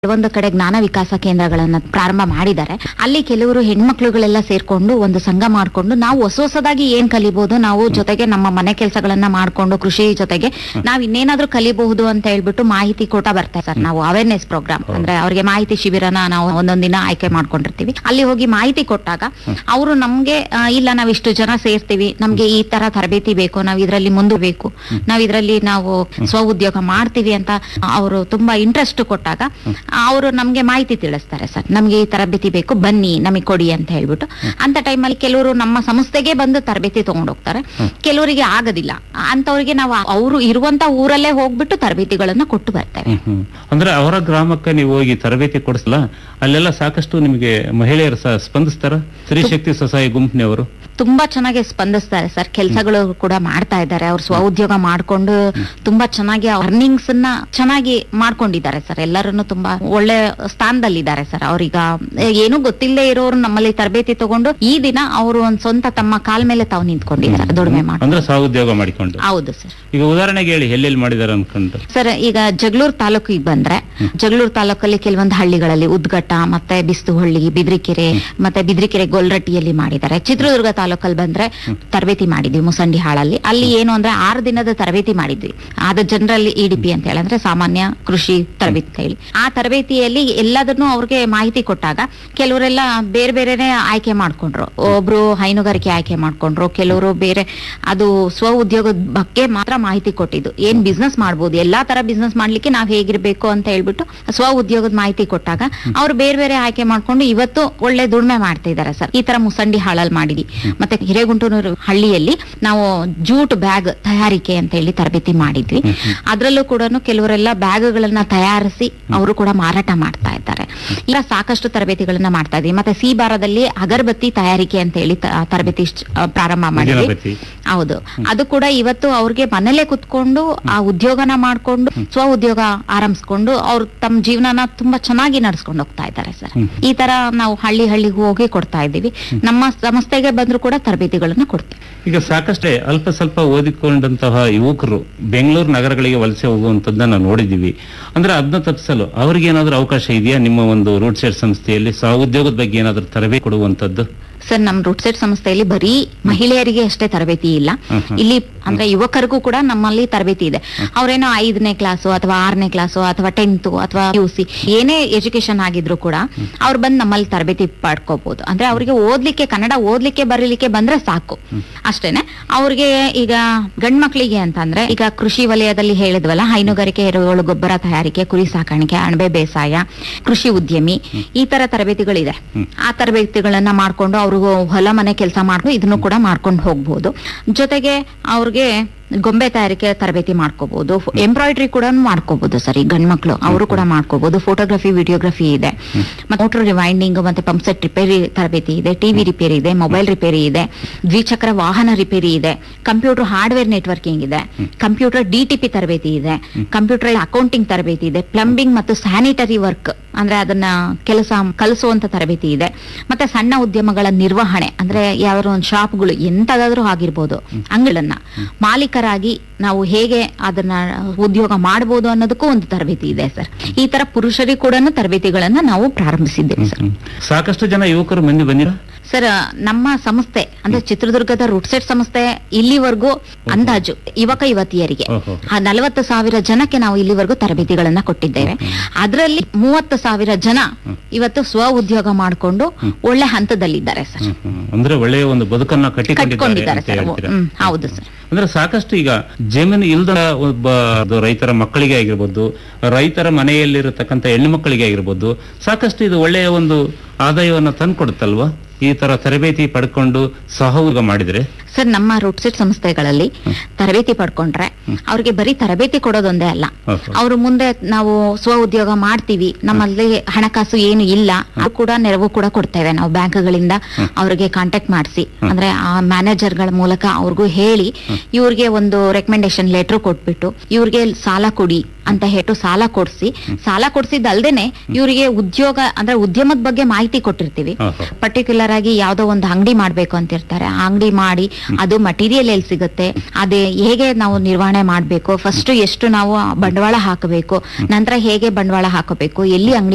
ಒಂದು ಕಡೆ ಜ್ಞಾನ ವಿಕಾಸ ಕೇಂದ್ರಗಳನ್ನ ಪ್ರಾರಂಭ ಮಾಡಿದ್ದಾರೆ ಅಲ್ಲಿ ಕೆಲವರು ಹೆಣ್ಮಕ್ಳುಗಳೆಲ್ಲ ಸೇರ್ಕೊಂಡು ಒಂದು ಸಂಘ ಮಾಡ್ಕೊಂಡು ನಾವು ಹೊಸ ಹೊಸದಾಗಿ ಏನ್ ಕಲಿಬಹುದು ನಾವು ಜೊತೆಗೆ ನಮ್ಮ ಮನೆ ಕೆಲಸಗಳನ್ನ ಮಾಡ್ಕೊಂಡು ಕೃಷಿ ಜೊತೆಗೆ ನಾವ್ ಇನ್ನೇನಾದ್ರೂ ಕಲಿಬಹುದು ಅಂತ ಹೇಳ್ಬಿಟ್ಟು ಮಾಹಿತಿ ಕೊಟ್ಟ ಬರ್ತಾರೆ ಸರ್ ನಾವು ಅವೇರ್ನೆಸ್ ಪ್ರೋಗ್ರಾಮ್ ಅಂದ್ರೆ ಅವ್ರಿಗೆ ಮಾಹಿತಿ ಶಿಬಿರನ ನಾವು ಒಂದೊಂದ್ ದಿನ ಆಯ್ಕೆ ಮಾಡ್ಕೊಂಡಿರ್ತೀವಿ ಅಲ್ಲಿ ಹೋಗಿ ಮಾಹಿತಿ ಕೊಟ್ಟಾಗ ಅವರು ನಮ್ಗೆ ಆ, ಇಲ್ಲ ನಾವ್ ಇಷ್ಟು ಜನ ಸೇರ್ತೀವಿ ನಮ್ಗೆ ಈ ತರ ತರಬೇತಿ ಬೇಕು ನಾವ್ ಇದ್ರಲ್ಲಿ ಮುಂದುಬೇಕು ನಾವ್ ಇದ್ರಲ್ಲಿ ನಾವು ಸ್ವ ಉದ್ಯೋಗ ಮಾಡ್ತೀವಿ ಅಂತ ಅವರು ತುಂಬಾ ಇಂಟ್ರೆಸ್ಟ್ ಕೊಟ್ಟಾಗ ಅವರು ನಮ್ಗೆ ಮಾಹಿತಿ ತಿಳಿಸ್ತಾರೆ ಸರ್ ನಮ್ಗೆ ಈ ತರಬೇತಿ ಬೇಕು ಬನ್ನಿ ನಮಗೆ ಕೊಡಿ ಅಂತ ಹೇಳ್ಬಿಟ್ಟು ಅಂತ ಟೈಮಲ್ಲಿ ಕೆಲವರು ನಮ್ಮ ಸಂಸ್ಥೆಗೆ ಬಂದು ತರಬೇತಿ ತಗೊಂಡು ಹೋಗ್ತಾರೆ ಕೆಲವರಿಗೆ ಆಗೋದಿಲ್ಲ ಅಂತವ್ರಿಗೆ ನಾವು ಅವರು ಇರುವಂತ ಊರಲ್ಲೇ ಹೋಗ್ಬಿಟ್ಟು ತರಬೇತಿಗಳನ್ನ ಕೊಟ್ಟು ಬರ್ತೇವೆ ಹ್ಮ್, ಹ್ಮ್. ಅಂದ್ರೆ ಅವರ ಗ್ರಾಮಕ್ಕೆ ನೀವು ಹೋಗಿ ತರಬೇತಿ ಕೊಡಿಸಲ್ಲ ಅಲ್ಲೆಲ್ಲ ಸಾಕಷ್ಟು ನಿಮಗೆ ಮಹಿಳೆಯರು ಸಹ ಸ್ಪಂದಿಸ್ತಾರ ಸ್ತ್ರೀ ಶಕ್ತಿ ಸ್ವಸಹಾಯ ಗುಂಪಿನವರು ತುಂಬಾ ಚೆನ್ನಾಗಿ ಸ್ಪಂದಿಸ್ತಾರೆ ಸರ್ ಕೆಲಸಗಳು ಕೂಡ ಮಾಡ್ತಾ ಇದ್ದಾರೆ ಅವ್ರು ಸ್ವ ಉದ್ಯೋಗ ಮಾಡ್ಕೊಂಡು ತುಂಬಾ ಚೆನ್ನಾಗಿ ಅರ್ನಿಂಗ್ಸ್ ನ ಚೆನ್ನಾಗಿ ಮಾಡ್ಕೊಂಡಿದ್ದಾರೆ ಸರ್ ಎಲ್ಲರನ್ನು ತುಂಬಾ ಒಳ್ಳೆ ಸ್ಥಾನದಲ್ಲಿದ್ದಾರೆ ಸರ್ ಅವ್ರೀಗ ಏನೂ ಗೊತ್ತಿಲ್ಲದೆ ಇರೋರು ನಮ್ಮಲ್ಲಿ ತರಬೇತಿ ತಗೊಂಡು ಈ ದಿನ ಅವರು ಒಂದ್ ಸ್ವಂತ ತಮ್ಮ ಕಾಲ್ ಮೇಲೆ ತಾವು ನಿಂತ್ಕೊಂಡಿದ್ದಾರೆ ದುಡಿಮೆ ಮಾಡಿ ಅಂದ್ರೆ ಸಹೋದ್ಯೋಗ ಮಾಡಿಕೊಂಡು ಹೌದು ಸರ್ ಈಗ ಉದಾಹರಣೆಗೆ ಹೇಳಿ ಎಲ್ಲೆಲ್ಲಿ ಮಾಡಿದಾರೆ ಅನ್ಕೊಂಡು ಸರ್ ಈಗ ಜಗಳೂರು ತಾಲೂಕಿಗೆ ಬಂದ್ರೆ ಜಗಳೂರು ತಾಲೂಕಲ್ಲಿ ಕೆಲವೊಂದು ಹಳ್ಳಿಗಳಲ್ಲಿ ಉದ್ಗಟ್ಟ ಮತ್ತೆ ಬಿಸ್ತುಹಳ್ಳಿ ಬಿದ್ರಿಕೆರೆ ಮತ್ತೆ ಬಿದ್ರಿಕೆರೆ ಗೊಲ್ರಟ್ಟಿಯಲ್ಲಿ ಮಾಡಿದ್ದಾರೆ ಚಿತ್ರದುರ್ಗ ತಾಲೂಕಲ್ಲಿ ಬಂದ್ರೆ ತರಬೇತಿ ಮಾಡಿದ್ವಿ ಮುಸಂಡಿ ಹಾಳಲ್ಲಿ ಅಲ್ಲಿ ಏನು ಅಂದ್ರೆ ಆರು ದಿನದ ತರಬೇತಿ ಮಾಡಿದ್ವಿ ಅದು ಜನರಲ್ ಇಡಿಪಿ ಅಂತ ಹೇಳಿ ಅಂದ್ರೆ ಸಾಮಾನ್ಯ ಕೃಷಿ ತರಬೇತಿ ಅಂತ ಹೇಳಿ ಆ ತರಬೇತಿಯಲ್ಲಿ ಎಲ್ಲದನ್ನು ಅವ್ರಿಗೆ ಮಾಹಿತಿ ಕೊಟ್ಟಾಗ ಕೆಲವರೆಲ್ಲ ಬೇರೆ ಬೇರೆನೆ ಆಯ್ಕೆ ಮಾಡ್ಕೊಂಡ್ರು ಒಬ್ರು ಹೈನುಗಾರಿಕೆ ಆಯ್ಕೆ ಮಾಡ್ಕೊಂಡ್ರು ಕೆಲವರು ಬೇರೆ ಅದು ಸ್ವ ಉದ್ಯೋಗದ ಬಗ್ಗೆ ಮಾತ್ರ ಮಾಹಿತಿ ಕೊಟ್ಟಿದ್ದು ಏನ್ ಬಿಸ್ನೆಸ್ ಮಾಡ್ಬೋದು ಎಲ್ಲಾ ತರ ಬಿಸ್ನೆಸ್ ಮಾಡ್ಲಿಕ್ಕೆ ನಾವ್ ಹೇಗಿರ್ಬೇಕು ಅಂತ ಹೇಳ್ಬಿಟ್ಟು ಸ್ವ ಉದ್ಯೋಗದ ಮಾಹಿತಿ ಕೊಟ್ಟಾಗ ಅವ್ರು ಬೇರೆ ಬೇರೆ ಆಯ್ಕೆ ಮಾಡ್ಕೊಂಡು ಇವತ್ತು ಒಳ್ಳೆ ದುಡಿಮೆ ಮಾಡ್ತಾ ಇದಾರೆ ಸರ್ ಈ ತರ ಮುಸಂಡಿ ಹಾಳಲ್ಲಿ ಮಾಡಿದ್ವಿ ಮತ್ತೆ ಹಿರೇಗುಂಟೂರು ಹಳ್ಳಿಯಲ್ಲಿ ನಾವು ಜೂಟ್ ಬ್ಯಾಗ್ ತಯಾರಿಕೆ ಅಂತ ಹೇಳಿ ತರಬೇತಿ ಮಾಡಿದ್ವಿ ಅದ್ರಲ್ಲೂ ಕೂಡ ಕೆಲವರೆಲ್ಲ ಬ್ಯಾಗ್ಗಳನ್ನ ತಯಾರಿಸಿ ಅವರು ಕೂಡ ಮಾರಾಟ ಮಾಡ್ತಾ ಇದ್ದಾರೆ ಇಲ್ಲ ಸಾಕಷ್ಟು ತರಬೇತಿಗಳನ್ನ ಮಾಡ್ತಾ ಇದ್ವಿ ಮತ್ತೆ ಸಿಬಾರದಲ್ಲಿ ಅಗರಬತ್ತಿ ತಯಾರಿಕೆ ಅಂತ ಹೇಳಿ ತ- ತರಬೇತಿ ಶ್- ಆ, ಪ್ರಾರಂಭ ಮಾಡಿದ್ವಿ ಅಗರಬತ್ತಿ. ಹೌದು ಅದು ಕೂಡ ಇವತ್ತು ಅವ್ರಿಗೆ ಮನೇಲೆ ಕುತ್ಕೊಂಡು ಆ ಉದ್ಯೋಗನ ಮಾಡ್ಕೊಂಡು ಸ್ವ ಉದ್ಯೋಗ ಆರಂಭಿಸ್ಕೊಂಡು ಅವ್ರು ತಮ್ಮ ಜೀವನನ ತುಂಬಾ ಚೆನ್ನಾಗಿ ನಡ್ಸ್ಕೊಂಡು ಹೋಗ್ತಾ ಇದ್ದಾರೆ ಸರ್ ಈ ತರ ನಾವು ಹಳ್ಳಿ ಹಳ್ಳಿಗೆ ಹೋಗಿ ಕೊಡ್ತಾ ಇದ್ದೀವಿ ನಮ್ಮ ಸಂಸ್ಥೆಗೆ ಬಂದ್ರು ಕೂಡ ತರಬೇತಿಗಳನ್ನ ಕೊಡ್ತೀವಿ ಈಗ ಸಾಕಷ್ಟೇ ಅಲ್ಪ ಸ್ವಲ್ಪ ಓದಿಕೊಂಡಂತಹ ಯುವಕರು ಬೆಂಗಳೂರು ನಗರಗಳಿಗೆ ವಲಸೆ ಹೋಗುವಂತದ್ದನ್ನ ನಾವು ನೋಡಿದೀವಿ ಅಂದ್ರೆ ಅದನ್ನ ತಪ್ಪಿಸಲು ಅವ್ರಿಗೆ ಏನಾದ್ರೂ ಅವಕಾಶ ಇದೆಯಾ ನಿಮ್ಮ ಒಂದು ರೂಟ್ ಸೈಡ್ ಸಂಸ್ಥೆಯಲ್ಲಿ ಸ್ವಉದ್ಯೋಗದ ಬಗ್ಗೆ ಏನಾದ್ರೂ ತರಬೇತಿ ಕೊಡುವಂತದ್ದು ಸರ್ ನಮ್ ರೂಟ್ ಸೆಟ್ ಸಂಸ್ಥೆಯಲ್ಲಿ ಬರೀ ಮಹಿಳೆಯರಿಗೆ ಅಷ್ಟೇ ತರಬೇತಿ ಇಲ್ಲ ಇಲ್ಲಿ ಅಂದ್ರೆ ಯುವಕರಿಗೂ ಕೂಡ ನಮ್ಮಲ್ಲಿ ತರಬೇತಿ ಇದೆ ಅವ್ರೇನೋ ಐದನೇ ಕ್ಲಾಸು ಅಥವಾ ಆರನೇ ಕ್ಲಾಸು ಅಥವಾ ಟೆಂತ್ ಅಥವಾ ಯು ಸಿ ಏನೇ ಎಜುಕೇಶನ್ ಆಗಿದ್ರು ಕೂಡ ಅವ್ರು ಬಂದು ನಮ್ಮಲ್ಲಿ ತರಬೇತಿ ಪಡ್ಕೋಬಹುದು ಅಂದ್ರೆ ಅವ್ರಿಗೆ ಓದ್ಲಿಕ್ಕೆ ಕನ್ನಡ ಓದ್ಲಿಕ್ಕೆ ಬರೀಲಿಕ್ಕೆ ಬಂದ್ರೆ ಸಾಕು ಅಷ್ಟೇನೆ ಅವ್ರಿಗೆ ಈಗ ಗಂಡ್ ಮಕ್ಳಿಗೆ ಅಂತಂದ್ರೆ ಈಗ ಕೃಷಿ ವಲಯದಲ್ಲಿ ಹೇಳಿದ್ವಲ್ಲ ಹೈನುಗಾರಿಕೆ ಎರೆಹುಳು ಗೊಬ್ಬರ ತಯಾರಿಕೆ ಕುರಿ ಸಾಕಾಣಿಕೆ ಅಣಬೆ ಬೇಸಾಯ ಕೃಷಿ ಉದ್ಯಮಿ ಈ ತರ ತರಬೇತಿಗಳಿದೆ ಆ ತರಬೇತಿಗಳನ್ನ ಮಾಡ್ಕೊಂಡು ಅವ್ರಿಗೂ ಹೊಲ ಮನೆ ಕೆಲಸ ಮಾಡ್ಕೊಂಡು ಇದನ್ನು ಕೂಡ ಮಾಡ್ಕೊಂಡು ಹೋಗ್ಬೋದು ಜೊತೆಗೆ ಅವ್ರಿಗೆ ಗೊಂಬೆ ತಯಾರಿಕೆ ತರಬೇತಿ ಮಾಡ್ಕೋಬಹುದು ಎಂಬ್ರಾಯ್ಡ್ರಿ ಕೂಡ ಮಾಡ್ಕೋಬಹುದು ಸರ್ ಈ ಗಂಡ್ಮಕ್ಳು ಅವರು ಕೂಡ ಮಾಡ್ಕೋಬಹುದು ಫೋಟೋಗ್ರಫಿ ವಿಡಿಯೋಗ್ರಫಿ ಇದೆ ಮತ್ತೆ ಮೋಟರ್ ರಿವೈಂಡಿಂಗ್ ಮತ್ತೆ ಪಂಪ್ ಸೆಟ್ ರಿಪೇರಿ ತರಬೇತಿ ಇದೆ ಟಿವಿ ರಿಪೇರಿ ಇದೆ ಮೊಬೈಲ್ ರಿಪೇರಿ ಇದೆ ದ್ವಿಚಕ್ರ ವಾಹನ ರಿಪೇರಿ ಇದೆ ಕಂಪ್ಯೂಟರ್ ಹಾರ್ಡ್ವೇರ್ ನೆಟ್ವರ್ಕಿಂಗ್ ಇದೆ ಕಂಪ್ಯೂಟರ್ ಡಿಟಿಪಿ ತರಬೇತಿ ಇದೆ ಕಂಪ್ಯೂಟರ್ ಅಕೌಂಟಿಂಗ್ ತರಬೇತಿ ಇದೆ ಪ್ಲಂಬಿಂಗ್ ಮತ್ತು ಸ್ಯಾನಿಟರಿ ವರ್ಕ್ ಅಂದ್ರೆ ಅದನ್ನ ಕೆಲಸ ಕಲಿಸುವಂತ ತರಬೇತಿ ಇದೆ ಮತ್ತೆ ಸಣ್ಣ ಉದ್ಯಮಗಳ ನಿರ್ವಹಣೆ ಅಂದ್ರೆ ಯಾವ ಒಂದು ಶಾಪ್ಗಳು ಎಂತದಾದ್ರೂ ಆಗಿರ್ಬೋದು ಅಂಗಗಳನ್ನ ಮಾಲೀಕರಾಗಿ ನಾವು ಹೇಗೆ ಅದನ್ನ ಉದ್ಯೋಗ ಮಾಡಬಹುದು ಅನ್ನೋದಕ್ಕೂ ಒಂದು ತರಬೇತಿ ಇದೆ ಸರ್ ಈ ತರ ಪುರುಷರಿಗೆ ಕೂಡ ತರಬೇತಿಗಳನ್ನ ನಾವು ಪ್ರಾರಂಭಿಸಿದ್ದೇವೆ ಸರ್ ಹ್ಮ್. ಸಾಕಷ್ಟು ಜನ ಯುವಕರು ಮಂದಿ ಬಂದಿರ ಸರ್ ನಮ್ಮ ಸಂಸ್ಥೆ ಅಂದ್ರೆ ಚಿತ್ರದುರ್ಗದ ರೂಟ್ಸೆಟ್ ಸಂಸ್ಥೆ ಇಲ್ಲಿವರೆಗೂ ಅಂದಾಜು ಯುವಕ ಯುವತಿಯರಿಗೆ ಓಹೋ. ಆ ನಲವತ್ತು ಸಾವಿರ ಜನಕ್ಕೆ ನಾವು ಇಲ್ಲಿವರೆಗೂ ತರಬೇತಿಗಳನ್ನ ಕೊಟ್ಟಿದ್ದೇವೆ ಅದರಲ್ಲಿ ಮೂವತ್ತು ಸಾವಿರ ಜನ ಇವತ್ತು ಸ್ವ ಉದ್ಯೋಗ ಮಾಡಿಕೊಂಡು ಒಳ್ಳೆ ಹಂತದಲ್ಲಿದ್ದಾರೆ ಸರ್ ಹ್ಮ್, ಹ್ಮ್. ಅಂದ್ರೆ ಒಳ್ಳೆಯ ಒಂದು ಬದುಕನ್ನ ಕಟ್ಟಿಕೊಂಡಿದ್ದಾರೆ ಕಟ್ಕೊಂಡಿದ್ದಾರೆ ಅಂತ ಸರ್ ಹೇಳ್ತೀರಾ ಹ್ಮ್ ಹೌದು ಸರ್ ಅಂದ್ರೆ ಸಾಕಷ್ಟು ಈಗ ಜಮೀನು ಇಲ್ದ ಒಬ್ಬ ಅದು ರೈತರ ಮಕ್ಕಳಿಗೆ ಆಗಿರ್ಬೋದು ರೈತರ ಮನೆಯಲ್ಲಿರತಕ್ಕಂತ ಹೆಣ್ಣು ಮಕ್ಕಳಿಗೆ ಆಗಿರ್ಬೋದು ಸಾಕಷ್ಟು ಇದು ಒಳ್ಳೆಯ ಒಂದು ಆದಾಯವನ್ನ ತಂದ್ಕೊಡುತ್ತಲ್ವಾ ಈ ತರ ತರಬೇತಿ ಪಡ್ಕೊಂಡು ಸಹಯೋಗ ಮಾಡಿದ್ರೆ ಸರ್ ನಮ್ಮ ರೂಟ್ಸೆಟ್ ಸಂಸ್ಥೆಗಳಲ್ಲಿ ತರಬೇತಿ ಪಡ್ಕೊಂಡ್ರೆ ಅವ್ರಿಗೆ ಬರೀ ತರಬೇತಿ ಕೊಡೋದೊಂದೇ ಅಲ್ಲ ಓಹೋ. ಅವರು ಮುಂದೆ ನಾವು ಸ್ವ ಉದ್ಯೋಗ ಮಾಡ್ತೀವಿ ನಮ್ಮಲ್ಲಿ ಹಣಕಾಸು ಏನು ಇಲ್ಲ ಅದು ಕೂಡ ನೆರವು ಕೂಡ ಕೊಡ್ತೇವೆ ನಾವು ಬ್ಯಾಂಕ್ಗಳಿಂದ ಅವ್ರಿಗೆ ಕಾಂಟ್ಯಾಕ್ಟ್ ಮಾಡಿಸಿ ಅಂದ್ರೆ ಆ ಮ್ಯಾನೇಜರ್ಗಳ ಮೂಲಕ ಅವ್ರಿಗೂ ಹೇಳಿ ಇವ್ರಿಗೆ ಒಂದು ರೆಕಮೆಂಡೇಶನ್ ಲೆಟರ್ ಕೊಟ್ಬಿಟ್ಟು ಇವ್ರಿಗೆ ಸಾಲ ಕೊಡಿ ಅಂತ ಹೇಳ್ಬಿಟ್ಟು ಸಾಲ ಕೊಡ್ಸಿ ಸಾಲ ಕೊಡ್ಸಿದ್ದಲ್ದೇನೆ ಇವರಿಗೆ ಉದ್ಯೋಗ ಅಂದ್ರೆ ಉದ್ಯಮದ ಬಗ್ಗೆ ಮಾಹಿತಿ ಕೊಟ್ಟಿರ್ತೀವಿ ಓಹೋ. ಪರ್ಟಿಕ್ಯುಲರ್ ಆಗಿ ಯಾವ್ದೋ ಒಂದು ಅಂಗಡಿ ಮಾಡ್ಬೇಕು ಅಂತ ಇರ್ತಾರೆ ಆ ಅಂಗಡಿ ಮಾಡಿ ಅದು ಮಟೀರಿಯಲ್ ಎಲ್ಲಿ ಸಿಗುತ್ತೆ ಅದೇ ಹೇಗೆ ನಾವು ನಿರ್ವಹಣೆ ಮಾಡ್ಬೇಕು ಫಸ್ಟ್ ಎಷ್ಟು ನಾವು ಬಂಡವಾಳ ಹಾಕಬೇಕು ನಂತರ ಹೇಗೆ ಬಂಡವಾಳ ಹಾಕಬೇಕು ಎಲ್ಲಿ ಅಂಗಡಿ